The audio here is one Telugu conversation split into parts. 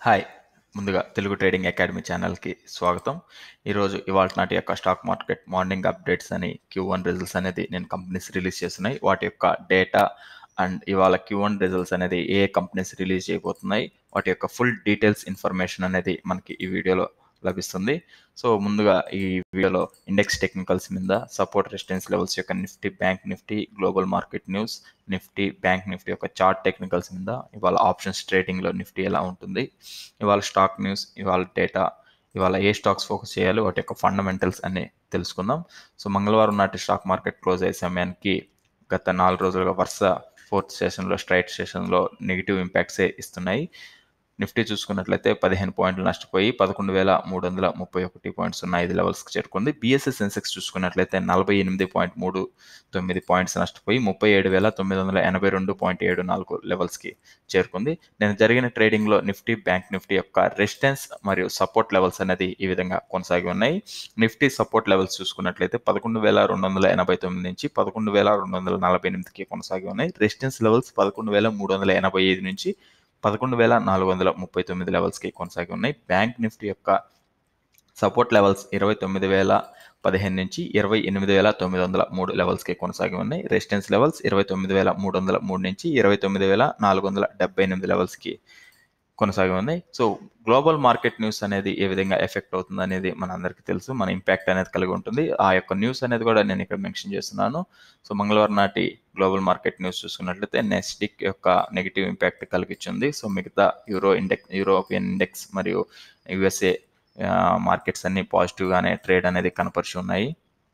హాయ్ ముందుగా తెలుగు ట్రేడింగ్ అకాడమీ ఛానల్కి స్వాగతం ఈరోజు ఇవాళ నాటి యొక్క స్టాక్ మార్కెట్ మార్నింగ్ అప్డేట్స్ అని క్యూ వన్ రిజల్ట్స్ అనేది నేను కంపెనీస్ రిలీజ్ చేస్తున్నాయి వాటి యొక్క డేటా అండ్ ఇవాళ క్యూ వన్ రిజల్ట్స్ అనేది ఏ కంపెనీస్ రిలీజ్ చేయబోతున్నాయి వాటి యొక్క ఫుల్ డీటెయిల్స్ ఇన్ఫర్మేషన్ అనేది మనకి ఈ వీడియోలో లభిస్తుంది సో ముందుగా ఈ వీడియోలో ఇండెక్స్ టెక్నికల్స్ మీద సపోర్ట్ రెసిస్టెన్స్ లెవెల్స్ యొక్క Nifty bank Nifty global market news Nifty bank Nifty యొక్క చార్ట్ టెక్నికల్స్ మీద ఇవాళ ఆప్షన్స్ ట్రేడింగ్లో నిఫ్టీ ఎలా ఉంటుంది ఇవాళ స్టాక్ న్యూస్ ఇవాళ డేటా ఇవాళ ఏ స్టాక్స్ ఫోకస్ చేయాలి వాటి యొక్క ఫండమెంటల్స్ అన్ని తెలుసుకుందాం సో మంగళవారం నాటి స్టాక్ మార్కెట్ క్లోజ్ అయ్యే సమయానికి గత నాలుగు రోజులుగా వరుస ఫోర్త్ సెషన్లో స్ట్రైట్ సెషన్లో నెగిటివ్ ఇంపాక్ట్సే ఇస్తున్నాయి నిఫ్టీ చూసుకున్నట్లయితే పదిహేను పాయింట్లు నష్టపోయి పదకొండు వేల మూడు వందల ముప్పై ఒకటి పాయింట్స్ ఉన్న ఐదు లెవెల్స్కి చేరుకుంది బీఎస్ఎస్ సెన్సెక్స్ చూసుకున్నట్లయితే నలభై ఎనిమిది పాయింట్ మూడు తొమ్మిది పాయింట్స్ నష్టపోయి ముప్పై ఏడు వేల తొమ్మిది వందల ఎనభై రెండు పాయింట్ ఏడు నాలుగు లెవెల్స్కి చేరుకుంది నేను జరిగిన ట్రేడింగ్లో నిఫ్టీ బ్యాంక్ నిఫ్టీ యొక్క రెసిస్టెన్స్ మరియు సపోర్ట్ లెవెల్స్ అనేది ఈ విధంగా కొనసాగి ఉన్నాయి నిఫ్టీ సపోర్ట్ లెవెల్స్ చూసుకున్నట్లయితే పదకొండు వేల రెండు వందల ఎనభై తొమ్మిది నుంచి పదకొండు వేల రెండు వందల నలభై ఎనిమిదికి కొనసాగి ఉన్నాయి రెసిస్టెన్స్ లెవెల్స్ పదకొండు వేల మూడు వందల ఎనభై ఐదు నుంచి పదకొండు వేల నాలుగు వందల ముప్పై తొమ్మిది లెవెల్స్కి కొనసాగి ఉన్నాయి బ్యాంక్ నిఫ్టీ యొక్క సపోర్ట్ లెవెల్స్ ఇరవై తొమ్మిది వేల పదిహేను నుంచి ఇరవై ఎనిమిది వేల తొమ్మిది వందల మూడు లెవెల్స్కి కొనసాగి ఉన్నాయి రెసిస్టెన్స్ లెవెల్స్ ఇరవై తొమ్మిది వేల మూడు వందల మూడు నుంచి ఇరవై తొమ్మిది వేల నాలుగు వందల డెబ్బై ఎనిమిది లెవెల్స్కి కొనసాగి ఉన్నాయి సో గ్లోబల్ మార్కెట్ న్యూస్ అనేది ఏ విధంగా ఎఫెక్ట్ అవుతుంది అనేది మన అందరికీ తెలుసు మన ఇంపాక్ట్ అనేది కలిగి ఉంటుంది ఆ యొక్క న్యూస్ అనేది కూడా నేను ఇక్కడ మెన్షన్ చేస్తున్నాను సో మంగళవారం నాటి గ్లోబల్ మార్కెట్ న్యూస్ చూసుకున్నట్లయితే నెస్టిక్ యొక్క నెగిటివ్ ఇంపాక్ట్ కలిగించింది సో మిగతా యూరో ఇండెక్స్ యూరోపియన్ ఇండెక్స్ మరియు యుఎస్ఏ మార్కెట్స్ అన్ని పాజిటివ్గానే ట్రేడ్ అనేది కనపరిచి ఉన్నాయి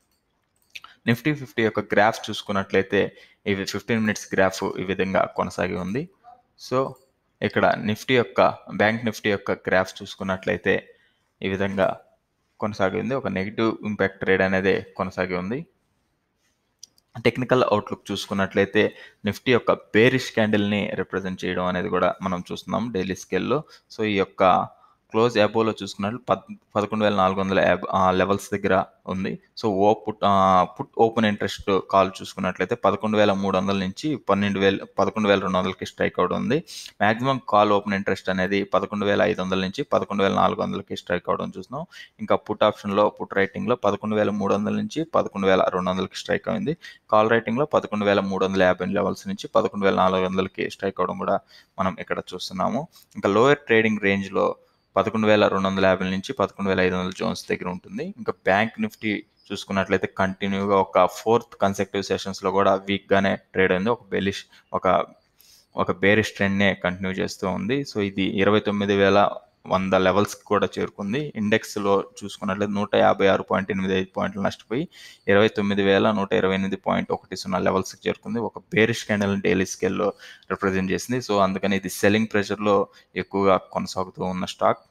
నిఫ్టీ ఫిఫ్టీ యొక్క గ్రాఫ్ చూసుకున్నట్లయితే ఇవి ఫిఫ్టీన్ మినిట్స్ గ్రాఫ్ ఈ విధంగా కొనసాగి ఉంది సో ఇక్కడ నిఫ్టీ యొక్క బ్యాంక్ నిఫ్టీ యొక్క గ్రాఫ్ చూసుకున్నట్లయితే ఈ విధంగా కొనసాగి ఉంది ఒక నెగిటివ్ ఇంపాక్ట్ ట్రేడ్ అనేది కొనసాగి ఉంది టెక్నికల్ అవుట్లుక్ చూసుకున్నట్లయితే నిఫ్టీ యొక్క బేరిష్ క్యాండిల్ని రిప్రజెంట్ చేయడం అనేది కూడా మనం చూస్తున్నాం డైలీ స్కేల్లో సో ఈ యొక్క క్లోజ్ యాబోలో చూసుకున్నట్లు పద్ పదకొండు వేల నాలుగు వందల యాబ్ లెవెల్స్ దగ్గర ఉంది సో ఓ put put open interest call చూసుకున్నట్లయితే పదకొండు వేల మూడు వందల నుంచి పన్నెండు వేల పదకొండు వేల రెండు వందలకి స్ట్రైక్ అవుట్ ఉంది మాక్సిమం కాల్ ఓపెన్ ఇంట్రెస్ట్ అనేది పదకొండు వేల ఐదు వందల నుంచి పదకొండు వేల నాలుగు వందలకి స్ట్రైక్ అవడం చూస్తున్నాం ఇంకా పుట్ ఆప్షన్లో పుట్ రైటింగ్లో పదకొండు వేల మూడు వందల నుంచి పదకొండు వేల రెండు వందలకి స్ట్రైక్ అయింది కాల్ రైటింగ్లో పదకొండు వేల మూడు వందల యాభై లెవెల్స్ నుంచి పదకొండు వేల నాలుగు వందలకి స్ట్రైక్ అవడం కూడా మనం ఇక్కడ చూస్తున్నాము ఇంకా లోయర్ ట్రేడింగ్ రేంజ్లో పదకొండు వేల రెండు వందల యాభై నుంచి పదకొండు వేల ఐదు వందల జోన్స్ దగ్గర ఉంటుంది ఇంకా బ్యాంక్ నిఫ్టీ చూసుకున్నట్లయితే కంటిన్యూగా ఒక ఫోర్త్ కన్సెక్టివ్ సెషన్స్లో కూడా వీక్గానే ట్రేడ్ అయింది ఒక బెలిష్ ఒక ఒక బేరిష్ ట్రెండ్నే కంటిన్యూ చేస్తూ ఉంది సో ఇది ఇరవై తొమ్మిది వేల వంద లెవెల్స్కి కూడా చేరుకుంది ఇండెక్స్లో చూసుకున్నట్లయితే నూట యాభై ఆరు పాయింట్ ఎనిమిది ఐదు పాయింట్లు నష్టపోయి ఇరవై తొమ్మిది వేల నూట ఇరవై ఎనిమిది పాయింట్ ఒకటి సున్నా లెవెల్స్కి చేరుకుంది ఒక బేరిష్ క్యాండిల్ డైలీ స్కేల్లో రిప్రజెంట్ చేసింది సో అందుకని ఇది సెల్లింగ్ ప్రెషర్లో ఎక్కువగా కొనసాగుతూ ఉన్న స్టాక్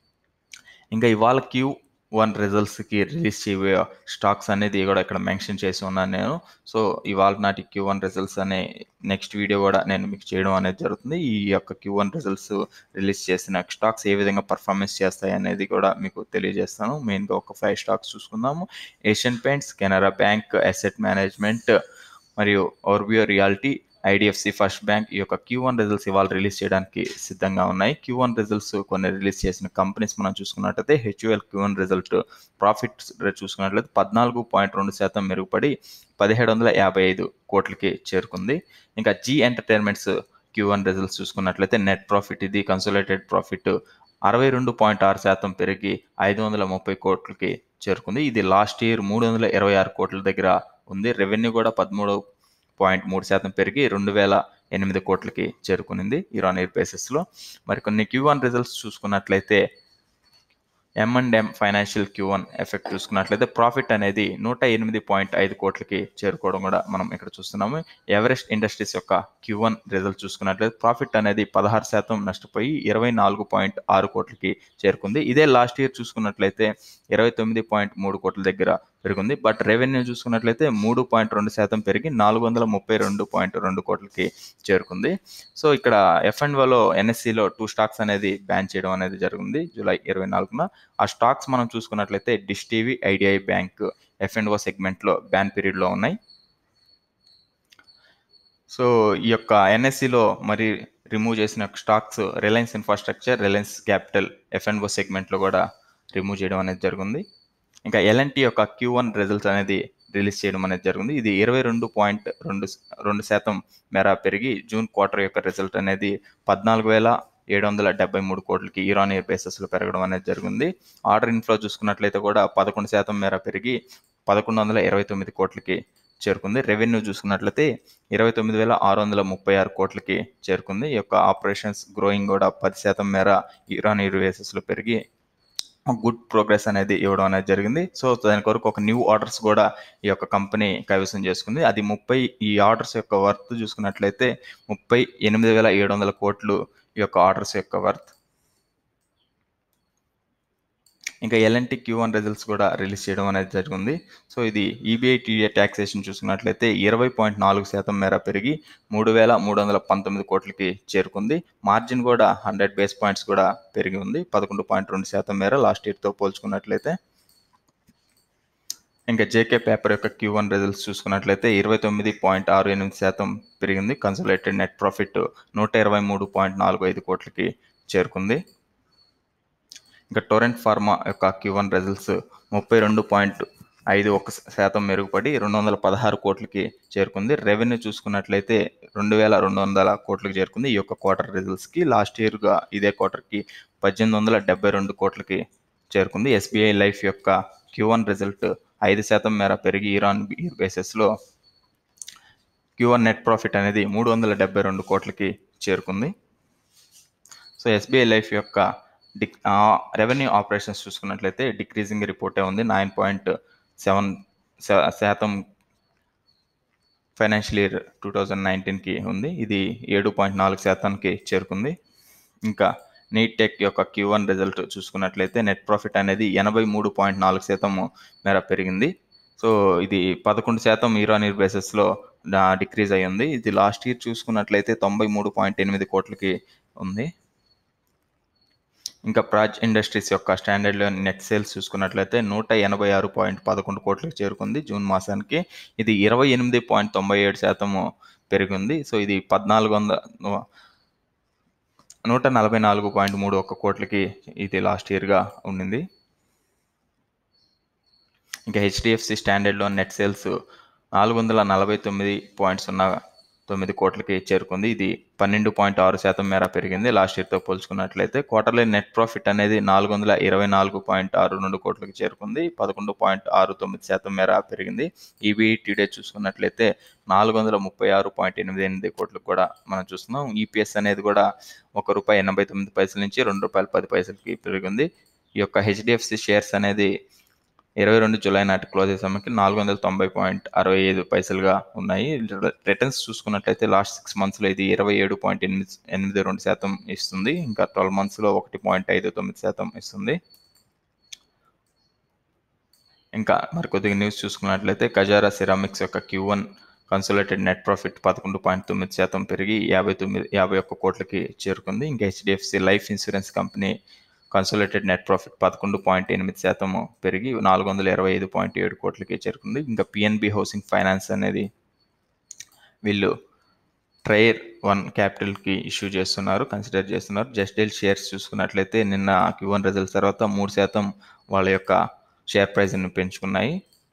ఇంకా ఇవాళ క్యూ వన్ రిజల్ట్స్కి రిలీజ్ చేయబోయే స్టాక్స్ అనేది కూడా ఇక్కడ మెన్షన్ చేసి ఉన్నాను నేను సో ఇవాళ నాటి క్యూ వన్ రిజల్ట్స్ అనే నెక్స్ట్ వీడియో కూడా నేను మీకు చేయడం అనేది జరుగుతుంది ఈ యొక్క క్యూ వన్ రిజల్ట్స్ రిలీజ్ చేసిన స్టాక్స్ ఏ విధంగా పర్ఫార్మెన్స్ చేస్తాయి అనేది కూడా మీకు తెలియజేస్తాను మెయిన్గా ఒక ఫైవ్ స్టాక్స్ చూసుకుందాము Asian Paints Canara Bank Asset Management మరియు ఓర్బియో రియాలిటీ ఐడిఎఫ్సి ఫస్ట్ బ్యాంక్ ఈ యొక్క క్యూ వన్ రిజల్ట్స్ ఇవాళ రిలీజ్ చేయడానికి సిద్ధంగా ఉన్నాయి క్యూ వన్ రిజల్ట్స్ కొన్ని రిలీజ్ చేసిన కంపెనీస్ మనం చూసుకున్నట్లయితే HUL Q one result profit చూసుకున్నట్లయితే పద్నాలుగు పాయింట్ రెండు శాతం మెరుగుపడి పదిహేడు వందల యాభై ఐదు కోట్లకి చేరుకుంది ఇంకా Zee Entertainments Q one results చూసుకున్నట్లయితే నెట్ ప్రాఫిట్ ఇది కన్సోలేటెడ్ ప్రాఫిట్ అరవై రెండు పాయింట్ ఆరు శాతం పెరిగి ఐదు వందల ముప్పై కోట్లకి చేరుకుంది ఇది లాస్ట్ ఇయర్ మూడు వందల ఇరవై ఆరు కోట్ల దగ్గర ఉంది రెవెన్యూ కూడా పదమూడు పాయింట్ మూడు శాతం పెరిగి రెండు వేల ఎనిమిది కోట్లకి చేరుకునింది ఇరాన్ ఎయిర్ బేసిస్లో మరి కొన్ని క్యూ వన్ రిజల్ట్స్ చూసుకున్నట్లయితే M and M financial Q one effect చూసుకున్నట్లయితే ప్రాఫిట్ అనేది నూట ఎనిమిది పాయింట్ ఐదు కోట్లకి చేరుకోవడం కూడా మనం ఇక్కడ చూస్తున్నాము Everest Industries Q Q one result చూసుకున్నట్లయితే ప్రాఫిట్ అనేది పదహారు శాతం నష్టపోయి ఇరవై నాలుగు పాయింట్ ఆరు కోట్లకి చేరుకుంది ఇదే లాస్ట్ ఇయర్ చూసుకున్నట్లయితే ఇరవై తొమ్మిది పాయింట్ మూడు కోట్ల దగ్గర పెరిగింది బట్ రెవెన్యూ చూసుకున్నట్లయితే మూడు పాయింట్ రెండు శాతం పెరిగి నాలుగు వందల ముప్పై రెండు పాయింట్ రెండు కోట్లకి చేరుకుంది సో ఇక్కడ ఎఫ్ అండ్ ఓలో ఎన్ఎస్సిలో టూ స్టాక్స్ అనేది బ్యాన్ చేయడం అనేది జరిగింది జూలై ఇరవై నాలుగున ఆ స్టాక్స్ మనం చూసుకున్నట్లయితే Dish TV IDBI bank F and O సెగ్మెంట్లో బ్యాన్ పీరియడ్లో ఉన్నాయి సో ఈ యొక్క ఎన్ఎస్సిలో మరి రిమూవ్ చేసిన stocks Reliance Infrastructure Reliance Capital FNO సెగ్మెంట్లో కూడా రిమూవ్ చేయడం అనేది జరిగింది ఇంకా ఎల్ఎన్టీ యొక్క క్యూ వన్ రిజల్ట్స్ అనేది రిలీజ్ చేయడం అనేది జరిగింది ఇది ఇరవై రెండు పాయింట్ రెండు రెండు శాతం మేర పెరిగి జూన్ క్వార్టర్ యొక్క రిజల్ట్ అనేది పద్నాలుగు వేల ఏడు వందల డెబ్బై మూడు కోట్లకి ఇరాన్ ఇయర్ బేసిస్లో పెరగడం అనేది జరిగింది ఆర్డర్ ఇన్ఫ్లో చూసుకున్నట్లయితే కూడా పదకొండు శాతం మేర పెరిగి పదకొండు వందల ఇరవై తొమ్మిది కోట్లకి చేరుకుంది రెవెన్యూ చూసుకున్నట్లయితే ఇరవై తొమ్మిది వేల ఆరు వందల ముప్పై ఆరు కోట్లకి చేరుకుంది ఈ యొక్క ఆపరేషన్స్ గ్రోయింగ్ కూడా పది శాతం మేర ఇరాన్ ఇయర్ బేసిస్లో పెరిగి గుడ్ ప్రోగ్రెస్ అనేది ఇవ్వడం అనేది జరిగింది సో దాని కొరకు ఒక న్యూ ఆర్డర్స్ కూడా ఈ యొక్క కంపెనీ కైవసం చేసుకుంది అది ముప్పై ఈ ఆర్డర్స్ యొక్క వర్త్ చూసుకున్నట్లయితే ముప్పై ఎనిమిది వేల ఏడు వందల కోట్లు ఈ యొక్క ఆర్డర్స్ యొక్క వర్త్ ఇంకా ఎల్ఎన్టీ క్యూ వన్ రిజల్ట్స్ కూడా రిలీజ్ చేయడం అనేది జరిగింది సో ఇది ఈబీఐ టీడీఏ ట్యాక్సేషన్ చూసుకున్నట్లయితే ఇరవై పాయింట్ నాలుగు శాతం మేర పెరిగి మూడు వేల మూడు వందల పంతొమ్మిది కోట్లకి చేరుకుంది మార్జిన్ కూడా హండ్రెడ్ బేస్ పాయింట్స్ కూడా పెరిగి ఉంది పదకొండు పాయింట్ రెండు శాతం మేర లాస్ట్ ఇయర్తో పోల్చుకున్నట్లయితే ఇంకా జేకే పేపర్ యొక్క క్యూ వన్ రిజల్ట్స్ చూసుకున్నట్లయితే ఇరవై తొమ్మిది పాయింట్ ఆరు ఎనిమిది శాతం పెరిగింది కన్సల్టేటెడ్ నెట్ ప్రాఫిట్ నూట ఇరవై మూడు పాయింట్ నాలుగు ఐదు కోట్లకి చేరుకుంది ఇంకా టొరెంట్ ఫార్మా యొక్క క్యూ వన్ రిజల్ట్స్ ముప్పై రెండు పాయింట్ ఐదు ఒక శాతం మెరుగుపడి రెండు వందల పదహారు కోట్లకి చేరుకుంది రెవెన్యూ చూసుకున్నట్లయితే రెండు వేల రెండు వందల కోట్లకి చేరుకుంది ఈ యొక్క క్వార్టర్ రిజల్ట్స్కి లాస్ట్ ఇయర్గా ఇదే క్వార్టర్కి పద్దెనిమిది వందల డెబ్బై రెండు కోట్లకి చేరుకుంది ఎస్బీఐ లైఫ్ యొక్క క్యూ వన్ రిజల్ట్ ఐదు శాతం మేర పెరిగి ఇరాన్ ఇయర్ బేసిస్లో క్యూ వన్ నెట్ ప్రాఫిట్ అనేది మూడు వందల డెబ్బై రెండు కోట్లకి చేరుకుంది సో ఎస్బీఐ లైఫ్ యొక్క డిక్ రెవెన్యూ ఆపరేషన్స్ చూసుకున్నట్లయితే డిక్రీజింగ్ రిపోర్టే ఉంది నైన్ పాయింట్ సెవెన్ శాతం ఫైనాన్షియల్ ఇయర్ టూ థౌజండ్ నైన్టీన్కి ఉంది ఇది ఏడు పాయింట్ నాలుగు శాతానికి చేరుకుంది ఇంకా నీట్ టెక్ యొక్క క్యూ వన్ రిజల్ట్ చూసుకున్నట్లయితే నెట్ ప్రాఫిట్ అనేది ఎనభై మూడు పాయింట్ నాలుగు శాతం మేర పెరిగింది సో ఇది పదకొండు శాతం ఇరాన్ ఇయర్ బేసిస్లో డిక్రీజ్ అయ్యి ఉంది ఇది లాస్ట్ ఇయర్ చూసుకున్నట్లయితే తొంభై మూడు పాయింట్ ఎనిమిది కోట్లకి ఉంది ఇంకా ప్రాజ్ ఇండస్ట్రీస్ యొక్క స్టాండర్డ్ నెట్ సేల్స్ చూసుకున్నట్లయితే నూట ఎనభై ఆరు పాయింట్ పదకొండు కోట్లకు చేరుకుంది జూన్ మాసానికి ఇది ఇరవై ఎనిమిది పాయింట్ తొంభై ఏడు శాతము పెరిగింది సో ఇది పద్నాలుగు వంద నూట నలభై నాలుగు పాయింట్ మూడు ఒక్క కోట్లకి ఇది లాస్ట్ ఇయర్గా ఉండింది ఇంకా హెచ్డిఎఫ్సి స్టాండర్డ్లో నెట్ సేల్స్ నాలుగు వందల నలభై తొమ్మిది పాయింట్ సున్నా తొమ్మిది కోట్లకి చేరుకుంది ఇది పన్నెండు పాయింట్ ఆరు శాతం మేర పెరిగింది లాస్ట్ ఇయర్తో పోల్చుకున్నట్లయితే క్వార్టర్లీ నెట్ ప్రాఫిట్ అనేది నాలుగు వందల ఇరవై నాలుగు పాయింట్ ఆరు రెండు కోట్లకి చేరుకుంది పదకొండు పాయింట్ ఆరు తొమ్మిది శాతం మేర పెరిగింది ఈబీ టీడే చూసుకున్నట్లయితే నాలుగు వందల ముప్పై ఆరు పాయింట్ ఎనిమిది ఎనిమిది కోట్లకు కూడా మనం చూస్తున్నాం ఈపీఎస్ అనేది కూడా ఒక రూపాయి ఎనభై తొమ్మిది పైసల నుంచి రెండు రూపాయల పది పైసలకి పెరిగింది ఈ యొక్క హెచ్డిఎఫ్సి షేర్స్ అనేది ఇరవై రెండు జూలై నాటి క్లోజ్ అయ్యే సమయానికి నాలుగు వందల తొంభై పాయింట్ అరవై ఐదు పైసలుగా ఉన్నాయి రిటర్న్స్ చూసుకున్నట్లయితే లాస్ట్ సిక్స్ మంత్స్లో ఇది ఇరవై ఏడు పాయింట్ ఎనిమిది ఎనిమిది రెండు శాతం ఇస్తుంది ఇంకా ట్వెల్వ్ మంత్స్లో ఒకటి పాయింట్ ఐదు తొమ్మిది శాతం ఇస్తుంది ఇంకా మరి కొద్దిగా న్యూస్ చూసుకున్నట్లయితే కజారా సిరామిక్స్ యొక్క queue one consolidated net profit పదకొండు పాయింట్ తొమ్మిది శాతం పెరిగి యాభై తొమ్మిది యాభై ఒక్క కోట్లకి చేరుకుంది ఇంకా HDFC life insurance company consolidated net profit పదకొండు పాయింట్ ఎనిమిది శాతం పెరిగి నాలుగు వందల ఇరవై ఐదు పాయింట్ ఏడు కోట్లకి చేరుకుంది ఇంకా పిఎన్బి హౌసింగ్ ఫైనాన్స్ అనేది వీళ్ళు ట్రయర్ వన్ క్యాపిటల్కి ఇష్యూ చేస్తున్నారు కన్సిడర్ చేస్తున్నారు జస్ట్ డీల్ షేర్స్ చూసుకున్నట్లయితే నిన్న క్యూ వన్ రిజల్ట్స్ తర్వాత మూడు శాతం వాళ్ళ యొక్క షేర్ ప్రైస్ని పెంచుకున్నాయి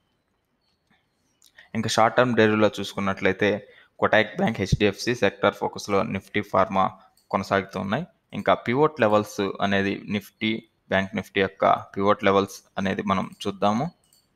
ఇంకా షార్ట్ టర్మ్ డెరివ్లో చూసుకున్నట్లయితే కొటాక్ బ్యాంక్ హెచ్డిఎఫ్సి సెక్టర్ ఫోకస్లో నిఫ్టీ ఫార్మా కొనసాగుతూ ఉన్నాయి ఇంకా పివోట్ లెవెల్స్ అనేది నిఫ్టీ బ్యాంక్ నిఫ్టీ యొక్క పివోట్ లెవెల్స్ అనేది మనం చూద్దాము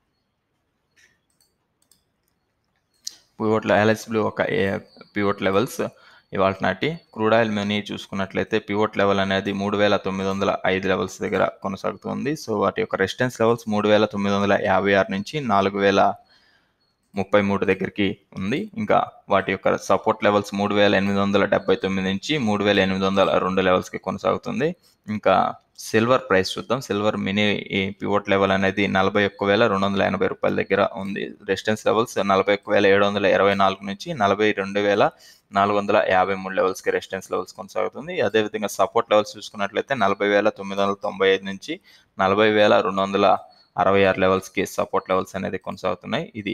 పివోట్ ఎల్ఎస్బ్లూ ఒక పివోట్ లెవెల్స్ ఇవాళ నాటి క్రూడ్ ఆయిల్ మనీ చూసుకున్నట్లయితే పివోట్ లెవెల్ అనేది మూడు వేల తొమ్మిది వందల ఐదు లెవెల్స్ దగ్గర కొనసాగుతుంది సో వాటి యొక్క రెసిస్టెన్స్ లెవెల్స్ మూడు వేల తొమ్మిది వందల యాభై ఆరు నుంచి నాలుగు వేల ముప్పై మూడు దగ్గరికి ఉంది ఇంకా వాటి యొక్క సపోర్ట్ లెవెల్స్ మూడు వేల ఎనిమిది వందల డెబ్బై తొమ్మిది నుంచి మూడు వేల ఎనిమిది వందల రెండు లెవెల్స్కి కొనసాగుతుంది ఇంకా సిల్వర్ ప్రైస్ చూద్దాం సిల్వర్ మినీ పివోట్ లెవెల్ అనేది నలభై ఒక్క వేల రెండు వందల ఎనభై రూపాయల దగ్గర ఉంది రెసిస్టెన్స్ లెవెల్స్ నలభై ఒక్క వేల ఏడు వందల ఇరవై నాలుగు నుంచి నలభై రెండు వేల నాలుగు వందల యాభై మూడు లెవెల్స్కి రెసిస్టెన్స్ లెవెల్స్ కొనసాగుతుంది అదేవిధంగా సపోర్ట్ లెవెల్స్ చూసుకున్నట్లయితే నలభై వేల తొమ్మిది వందల తొంభై ఐదు నుంచి నలభై వేల రెండు వందల అరవై ఆరు లెవెల్స్కి సపోర్ట్ లెవెల్స్ అనేది కొనసాగుతున్నాయి ఇది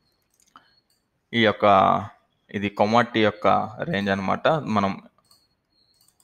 ఈ యొక్క ఇది కొమాటి యొక్క రేంజ్ అనమాట మనం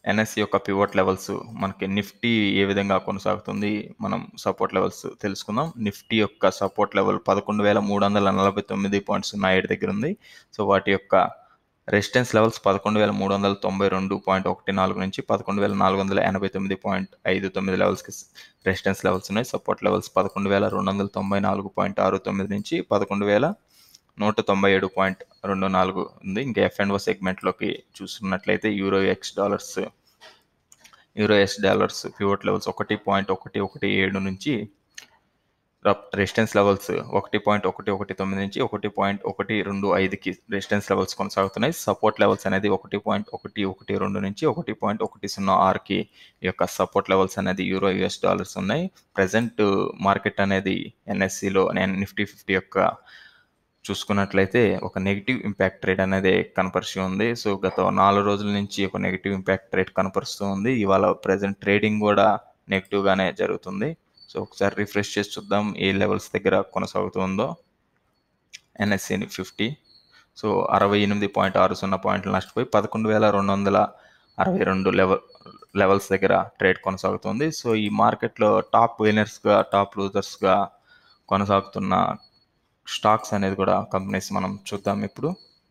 ఎన్ఎస్సి యొక్క పివోట్ లెవెల్స్ మనకి నిఫ్టీ ఏ విధంగా కొనసాగుతుంది మనం సపోర్ట్ లెవెల్స్ తెలుసుకుందాం నిఫ్టీ యొక్క సపోర్ట్ లెవెల్ పదకొండు వేల మూడు వందల నలభై తొమ్మిది పాయింట్ సున్నా ఏడు దగ్గర ఉంది సో వాటి యొక్క రెసిస్టెన్స్ లెవెల్స్ పదకొండు వేల మూడు వందల తొంభై రెండు పాయింట్ ఒకటి నాలుగు నుంచి పదకొండు వేల నాలుగు వందల ఎనభై తొమ్మిది పాయింట్ ఐదు తొమ్మిది లెవెల్స్కి రెసిస్టెన్స్ లెవెల్స్ ఉన్నాయి సపోర్ట్ లెవెల్స్ పదకొండు వేల రెండు వందల తొంభై నాలుగు పాయింట్ ఆరు తొమ్మిది నుంచి పదకొండు వేల నూట తొంభై ఏడు పాయింట్ రెండు నాలుగు ఉంది ఇంకా ఎఫ్ అండ్ ఓ సెగ్మెంట్లోకి చూసుకున్నట్లయితే euro X dollars euro S dollars pivot levels ఒకటి పాయింట్ ఒకటి ఒకటి ఏడు నుంచి రెసిస్టెన్స్ లెవెల్స్ ఒకటి పాయింట్ ఒకటి ఒకటి తొమ్మిది నుంచి ఒకటి పాయింట్ ఒకటి రెండు ఐదుకి రెసిస్టెన్స్ లెవెల్స్ కొనసాగుతున్నాయి సపోర్ట్ లెవెల్స్ అనేది ఒకటి పాయింట్ ఒకటి ఒకటి రెండు నుంచి ఒకటి పాయింట్ ఒకటి సున్నా ఆరుకి ఈ యొక్క సపోర్ట్ లెవెల్స్ అనేది యూరో యుఎస్ డాలర్స్ ఉన్నాయి ప్రజెంట్ మార్కెట్ అనేది ఎన్ఎస్సిలో నిఫ్టీ ఫిఫ్టీ యొక్క చూసుకున్నట్లయితే ఒక నెగిటివ్ ఇంపాక్ట్ రేట్ అనేది కనపరుస్తూ ఉంది సో గత నాలుగు రోజుల నుంచి ఒక నెగిటివ్ ఇంపాక్ట్ రేట్ కనపరుస్తూ ఉంది ఇవాళ ప్రజెంట్ ట్రేడింగ్ కూడా నెగిటివ్గానే జరుగుతుంది సో ఒకసారి రిఫ్రెష్ చేసి చూద్దాం ఏ లెవెల్స్ దగ్గర కొనసాగుతుందో ఎన్ఎస్సి ఫిఫ్టీ సో అరవై ఎనిమిది పాయింట్ ఆరు సున్నా పాయింట్లు నష్టపోయి పదకొండు వేల రెండు వందల అరవై రెండు లెవెల్ లెవెల్స్ దగ్గర ట్రేడ్ కొనసాగుతుంది సో ఈ మార్కెట్లో టాప్ విన్నర్స్గా టాప్ లూజర్స్గా కొనసాగుతున్న స్టాక్స్ అనేది కూడా కంపెనీస్ మనం చూద్దాం ఇప్పుడు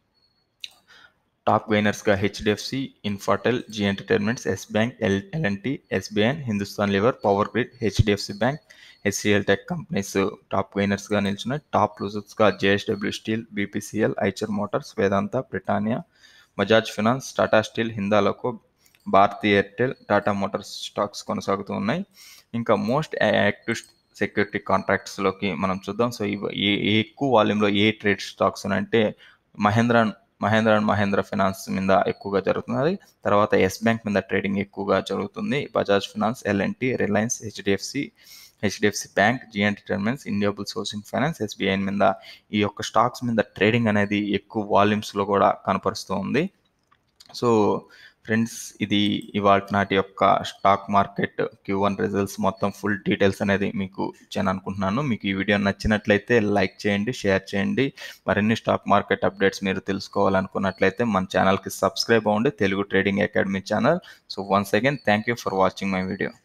టాప్ గైనర్స్గా HDFC Infratel Zee entertainments Yes bank L L and T ఎస్బీఐన్ Hindustan lever power grid HDFC bank HCL tech companies top గైనర్స్గా నిల్చున్నాయి టాప్ లూజర్స్గా JSW steel BPCL Eicher motors Vedanta Britannia Bajaj finance Tata steel Hindalco Bharti Airtel Tata motors stocks కొనసాగుతూ ఉన్నాయి ఇంకా మోస్ట్ యాక్టివ్ సెక్యూరిటీ కాంట్రాక్ట్స్లోకి మనం చూద్దాం సో ఇవి ఏ ఏ ఎక్కువ వాల్యూమ్లో ఏ ట్రేడ్ స్టాక్స్ ఉన్నాయంటే మహేంద్ర మహేంద్ర అండ్ మహేంద్ర ఫినాన్స్ మీద ఎక్కువగా జరుగుతున్నది తర్వాత ఎస్ బ్యాంక్ మీద ట్రేడింగ్ ఎక్కువగా జరుగుతుంది Bajaj finance L and T Reliance HDFC HDFC bank Zee entertainments Indiabulls housing finance SBI మీద ఈ యొక్క స్టాక్స్ మీద ట్రేడింగ్ అనేది ఎక్కువ వాల్యూమ్స్లో కూడా కనపరుస్తూ ఉంది సో ఫ్రెండ్స్ ఇది ఇవాళ నాటి యొక్క stock market Q one results మొత్తం ఫుల్ డీటెయిల్స్ అనేది మీకు ఇచ్చాను అనుకుంటున్నాను మీకు ఈ వీడియో నచ్చినట్లయితే లైక్ చేయండి షేర్ చేయండి మరిన్ని స్టాక్ మార్కెట్ అప్డేట్స్ మీరు తెలుసుకోవాలనుకున్నట్లయితే మన ఛానల్కి సబ్స్క్రైబ్ అవ్వండి Telugu trading academy channel so once again thank you for watching my video